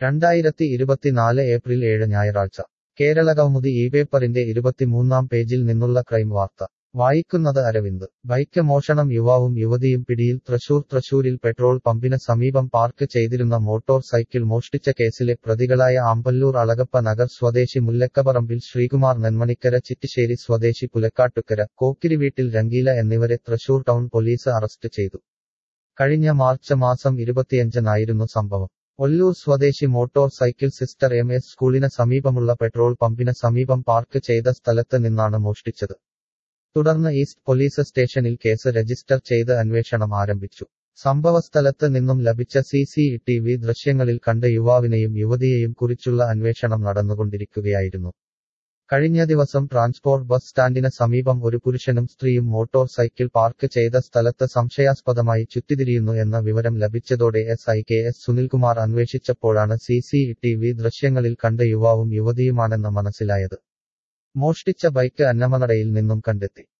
രണ്ടായിരത്തി ഇരുപത്തിനാല് ഏപ്രിൽ ഏഴ് ഞായറാഴ്ച കേരളകൗമുദി ഈ പേപ്പറിന്റെ ഇരുപത്തിമൂന്നാം പേജിൽ നിന്നുള്ള ക്രൈം വാർത്ത വായിക്കുന്നത് അരവിന്ദ് ബൈക്ക് മോഷണം യുവാവും യുവതിയും പിടിയിൽ തൃശൂർ തൃശൂരിൽ പെട്രോൾ പമ്പിന് സമീപം പാർക്ക് ചെയ്തിരുന്ന മോട്ടോർ സൈക്കിൾ മോഷ്ടിച്ച കേസിലെ പ്രതികളായ ആമ്പല്ലൂർ അളഗപ്പ നഗർ സ്വദേശി മുല്ലക്കപറമ്പിൽ ശ്രീകുമാർ നെന്മണിക്കര ചിറ്റിശ്ശേരി സ്വദേശി പുലക്കാട്ടുക്കര കോക്കിരിവീട്ടിൽ രംഗീല എന്നിവരെ തൃശൂർ ടൗൺ പോലീസ് അറസ്റ്റ് ചെയ്തു കഴിഞ്ഞ മാർച്ച് മാസം ഇരുപത്തിയഞ്ചിനായിരുന്നു സംഭവം ഒല്ലൂർ സ്വദേശി motorcycle sister M S സ്കൂളിന് സമീപമുള്ള പെട്രോൾ പമ്പിന് സമീപം പാർക്ക് ചെയ്ത സ്ഥലത്ത് നിന്നാണ് മോഷ്ടിച്ചത് തുടർന്ന് ഈസ്റ്റ് പോലീസ് സ്റ്റേഷനിൽ കേസ് രജിസ്റ്റർ ചെയ്ത് അന്വേഷണം ആരംഭിച്ചു സംഭവസ്ഥലത്ത് നിന്നും ലഭിച്ച സി സി ടി വി ദൃശ്യങ്ങളിൽ കണ്ട യുവാവിനെയും യുവതിയെയും കുറിച്ചുള്ള അന്വേഷണം നടന്നുകൊണ്ടിരിക്കുകയായിരുന്നു കഴിഞ്ഞ ദിവസം ട്രാൻസ്പോർട്ട് ബസ് സ്റ്റാൻഡിന് സമീപം ഒരു പുരുഷനും സ്ത്രീയും മോട്ടോർ സൈക്കിൾ പാർക്ക് ചെയ്ത സ്ഥലത്ത് സംശയാസ്പദമായി ചുറ്റിതിരിയുന്നു എന്ന വിവരം ലഭിച്ചതോടെ S I K S Sunilkumar അന്വേഷിച്ചപ്പോഴാണ് സി സി ടി വി ദൃശ്യങ്ങളിൽ കണ്ട യുവാവും യുവതിയുമാണെന്ന് മനസ്സിലായത് മോഷ്ടിച്ച ബൈക്ക് അന്നമനടയിൽ നിന്നും കണ്ടെത്തി